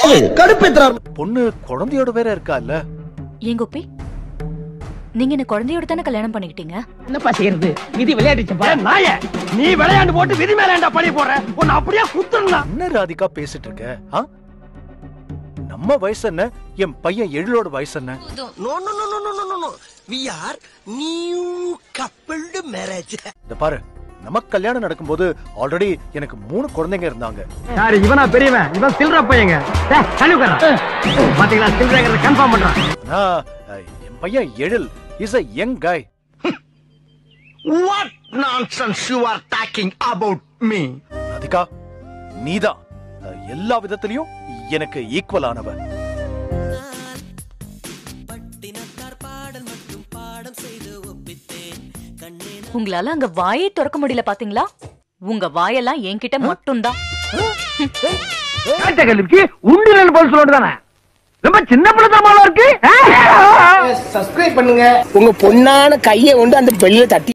யாரு கடுப்பேத்துறாரு பொண்ணு குழந்தையோட வேற இருக்கா இல்ல ஏன் கோபி நீங்க என்ன குழந்தையோட தானே கல்யாணம் பண்ணிக்கிட்டீங்க என்னப்பா செய்யறது விதி விளையாடிச்சப்பா நாய நீ விளையாண்டு போட்டு விதி மேல ஏன்டா பழி போடுற உன்னை அப்படியே குத்துறா என்ன ராதிகா பேசிட்டு இருக்க ஆ? நம்ம வயசு என்ன என் பையன் எழிலோட வயசு என்ன no no no no no no no we are new coupled marriage இந்த பாரு நமக்கு கல்யாணம் நடக்கும்போது ஆல்ரெடி எனக்கு மூணு குழந்தைங்க இருந்தாங்க யாரு இவனா பெரியவன் இவன் சில்ற பையங்க கண்ணுக்கறா பாத்தீங்களா சில்றங்கிறத கன்ஃபார்ம் பண்றான் ஆனா அஹ், என் பையன் Ezhil is a young guy what nonsense you are talking about me Radhika நீதான் அஹ், எல்லா விதத்திலையும் எனக்கு ஈக்குவல் ஆனவ உங்களால அங்க வாயே திறக்க முடியல பாத்தீங்களா உங்க வாயெல்லாம் என்கிட்ட மட்டும்தான் கல்விக்கு உண்டு ரெண்டு பதில் சொல்லிட்டு தானே ரொம்ப சின்ன பிள்ளைத்தனமால இருக்கு சப்ஸ்கிரைப் பண்ணுங்க உங்க பொண்ணான கையை கொண்டு அந்த பெல்ல தட்டி